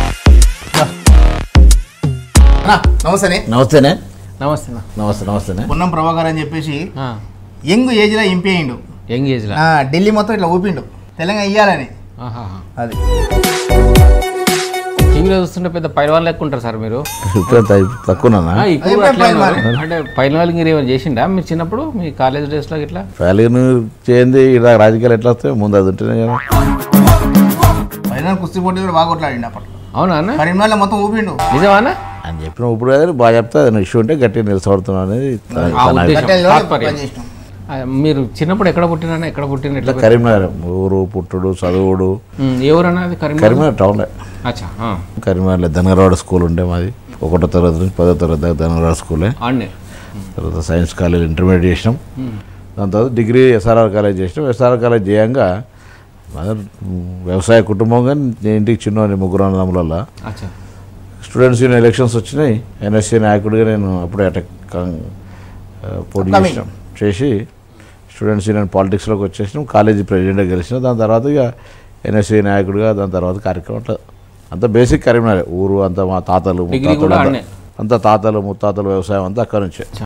అన్నా, నమస్తేనే నమస్తేనే నమస్తే నమస్తే నమస్తేనే పొన్నం ప్రభాకర్ అని చెప్పేసి యంగ్ ఏజ్లో ఎంపీ అయిండు యంగ్ ఏజ్లో ఆ, ఢిల్లీ మొత్తం ఇట్లా ఊపిండు తెలంగాణ ఇయ్యాలని అది టీవీలో చూస్తుంటే పెద్ద పైలవాన్ లెక్క ఉంటారు సార్ మీరు ఇప్పుడు తక్కువనా ఆ, ఇప్పుడు అదే అట్లే పైల్వాన్. ఉన్నారు. అంటే పైలవాన్ మీరు ఏమైనా చేసిండా మీరు చిన్నప్పుడు మీ కాలేజ్ డేస్లో ఇట్లా ఫ్యాలీను చేయండి ఇలా రాజకీయాలు ఎట్లా వస్తాయి ముందు అది ఉంటేనే కదా పైన కుస్తీ పోటీ కూడా బాగా కొట్లాడిండు అప్పట్లో అవునా అన్న కరీంనగర్లో మొత్తం ఊపిండు నిజమానా అని చెప్పిన ఇప్పుడు కదా బాగా చెప్తా ఏదైనా ఇష్యూ ఉంటే గట్టిగా నిలసపడుతున్నాను అనేది తన- ఆ తన ఉద్దేశం. కట్టెల్లో తాత్పర్యం. పనిచేసినాం ఆ, మీరు చిన్నప్పుడు ఎక్కడ పుట్టినా ఎక్కడ పుట్టిన ఎట్లా కరీంనగర్ ఊరు పుట్టుడు చదువుడు ఉమ్, ఏ ఊరు అన్నది కరీంనగర్ కరీంనగర్ టౌన్లే అచ్చా ఆ, కరీంనగర్లో ధనగరవాడ స్కూల్ ఉండే మాది ఒకటో తరగతి నుంచి పదో తరగతి దాకా ధనగరవాడ స్కూలే ఆడనే తర్వాత సైన్స్ కాలేజ్ ఇంటర్మీడియట్ చేసినాం దాని తర్వాత డిగ్రీ ఎస్ఆర్ఆర్ కాలేజ్ చేసినాం ఎస్ఆర్ఆర్ కాలేజ్ చేయంగా మాది వ్యవసాయ కుటుంబం కానీ నేను ఇంటికి చిన్న ముగ్గురు అన్నదమ్ములలో అచ్చా స్టూడెంట్స్ యూనియన్ ఎలక్షన్స్ వచ్చినాయి ఎన్ఎస్సీ నాయకుడిగా నేను అప్పుడే అటాక్ పోటీ Coming. చేసినాం చేసి స్టూడెంట్స్ యూనియన్ పాలిటిక్స్లోకి వచ్చేసినాం కాలేజీ ప్రెసిడెంట్గా గెలిచిన దాని తర్వాత ఇక ఎన్ఎస్సీ నాయకుడిగా దాని తర్వాత కార్యక్రమం అట్లా అంత బేసిక్ కరీంనగర్ ఊరు అంతా మా తాతలు డిగ్రీ ముత్తాతలు కూడా అంతా- ఆడనే. అంతా తాతలు ముత్తాతలు వ్యవసాయం అంతా అక్కడ నుంచే